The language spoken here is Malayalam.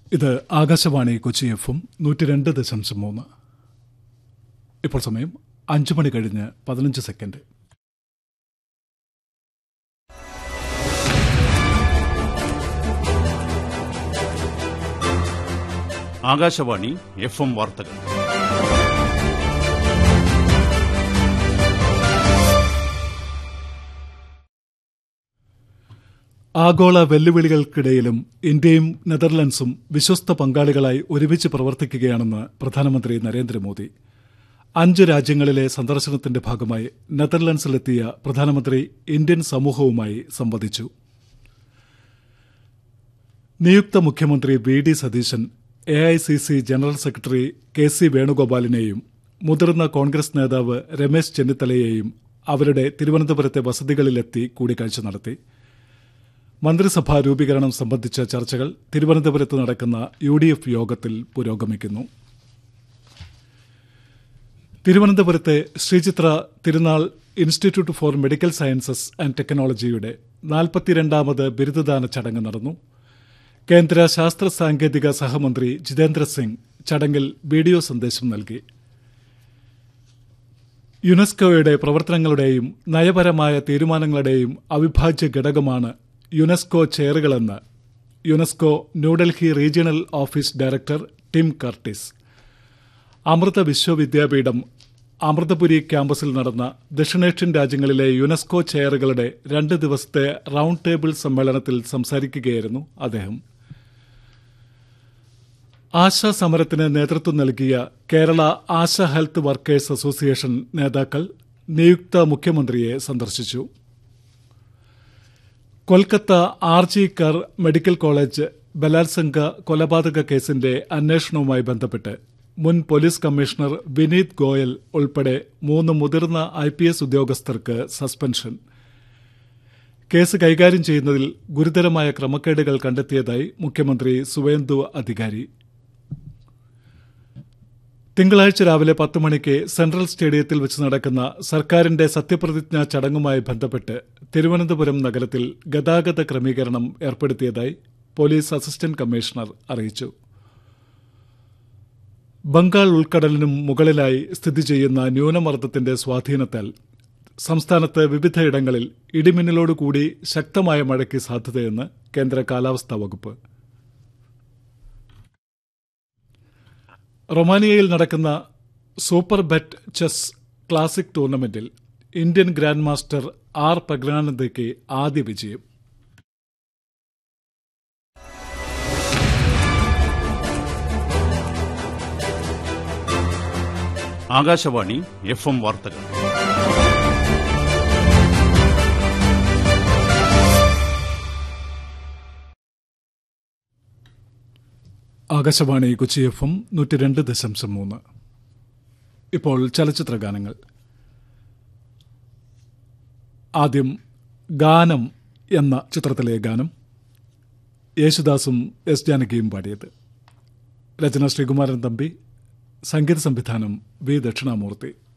ഇത് ആകാശവാണി കൊച്ചി എഫും നൂറ്റി രണ്ട് ദശാംശം മൂന്ന് ഇപ്പോൾ സമയം അഞ്ചു മണി കഴിഞ്ഞ് പതിനഞ്ച് സെക്കൻഡ് ആകാശവാണി എഫ് എം വാർത്തകൾ ആഗോള വെല്ലുവിളികൾക്കിടയിലും ഇന്ത്യയും നെതർലൻഡ്സും വിശ്വസ്ത പങ്കാളികളായി ഒരുമിച്ച് പ്രവർത്തിക്കുകയാണെന്ന് പ്രധാനമന്ത്രി നരേന്ദ്രമോദി അഞ്ച് രാജ്യങ്ങളിലെ സന്ദർശനത്തിന്റെ ഭാഗമായി നെതർലൻഡ്സിലെത്തിയ പ്രധാനമന്ത്രി ഇന്ത്യൻ സമൂഹവുമായി സംവദിച്ചു നിയുക്ത മുഖ്യമന്ത്രി V D Satheesan A I C C general secretary K C വേണുഗോപാലിനെയും മുതിർന്ന കോൺഗ്രസ് നേതാവ് രമേശ് ചെന്നിത്തലയെയും അവരുടെ തിരുവനന്തപുരത്തെ വസതികളിലെത്തി കൂടിക്കാഴ്ച നടത്തി മന്ത്രിസഭാ രൂപീകരണം സംബന്ധിച്ച ചർച്ചകൾ തിരുവനന്തപുരത്ത് നടക്കുന്ന യു ഡി എഫ് യോഗത്തിൽ പുരോഗമിക്കുന്നു തിരുവനന്തപുരത്തെ Sree Chitra Thirunal institute for medical sciences and ടെക്നോളജിയുടെ നാൽപ്പത്തിരണ്ടാമത് ബിരുദദാന ചടങ്ങ് നടന്നു കേന്ദ്ര ശാസ്ത്ര സാങ്കേതിക സഹമന്ത്രി ജിതേന്ദ്ര സിംഗ് ചടങ്ങിൽ വീഡിയോ സന്ദേശം നൽകി യുനെസ്കോയുടെ പ്രവർത്തനങ്ങളുടെയും നയപരമായ തീരുമാനങ്ങളുടെയും അവിഭാജ്യ ഘടകമാണ് യുനെസ്കോ ചെയറുകളെന്ന് UNESCO New Delhi regional office director Tim Curtis Amrita Vishwa Vidyapeetham Amritapuri ക്യാമ്പസിൽ നടന്ന ദക്ഷിണേഷ്യൻ രാജ്യങ്ങളിലെ യുനെസ്കോ ചെയറുകളുടെ രണ്ട് ദിവസത്തെ റൌണ്ട് ടേബിൾ സമ്മേളനത്തിൽ സംസാരിക്കുകയായിരുന്നു അദ്ദേഹം ആശാ സമരത്തിന് നേതൃത്വം നൽകിയ Kerala ASHA health workers association നേതാക്കൾ നിയുക്ത മുഖ്യമന്ത്രിയെ സന്ദർശിച്ചു Kolkata R G Kar medical college ബലാത്സംഗ കൊലപാതക കേസിന്റെ അന്വേഷണവുമായി ബന്ധപ്പെട്ട് മുൻ പോലീസ് കമ്മീഷണർ വിനീത് ഗോയൽ ഉൾപ്പെടെ മൂന്ന് മുതിർന്ന ഐ പി എസ് ഉദ്യോഗസ്ഥർക്ക് സസ്പെൻഷൻ കേസ് കൈകാര്യം ചെയ്യുന്നതിൽ ഗുരുതരമായ ക്രമക്കേടുകൾ കണ്ടെത്തിയതായി മുഖ്യമന്ത്രി സുവേന്ദു അധികാരി തിങ്കളാഴ്ച രാവിലെ പത്ത് മണിക്ക് സെൻട്രൽ സ്റ്റേഡിയത്തിൽ വെച്ച് നടക്കുന്ന സർക്കാരിന്റെ സത്യപ്രതിജ്ഞാ ചടങ്ങുമായി ബന്ധപ്പെട്ട് തിരുവനന്തപുരം നഗരത്തിൽ ഗതാഗത ക്രമീകരണം ഏർപ്പെടുത്തിയതായി പോലീസ് അസിസ്റ്റന്റ് കമ്മീഷണർ അറിയിച്ചു ബംഗാൾ ഉൾക്കടലിനും മുകളിലായി സ്ഥിതി ചെയ്യുന്ന ന്യൂനമർദ്ദത്തിന്റെ സ്വാധീനത്താൽ സംസ്ഥാനത്ത് വിവിധയിടങ്ങളിൽ ഇടിമിന്നലോടുകൂടി ശക്തമായ മഴയ്ക്ക് സാധ്യതയെന്ന് കേന്ദ്ര കാലാവസ്ഥാ വകുപ്പ് റൊമാനിയയിൽ നടക്കുന്ന സൂപ്പർ ബെറ്റ് ചെസ് ക്ലാസിക് ടൂർണമെന്റിൽ ഇന്ത്യൻ ഗ്രാൻഡ് മാസ്റ്റർ ആർ പ്രഗ്നാനന്ദയ്ക്ക് ആദ്യ വിജയം ആകാശവാണി എഫ് എം വാർത്തകൾ ആകാശവാണി കൊച്ചി എഫ് എം നൂറ്റി രണ്ട് ദശാംശം മൂന്ന് ഇപ്പോൾ ചലച്ചിത്ര ഗാനങ്ങൾ ആദ്യം ഗാനം എന്ന ചിത്രത്തിലെ ഗാനം യേശുദാസും എസ് ജാനകിയും പാടിയത് രചന ശ്രീകുമാരൻ തമ്പി സംഗീത സംവിധാനം വി ദക്ഷിണാമൂർത്തി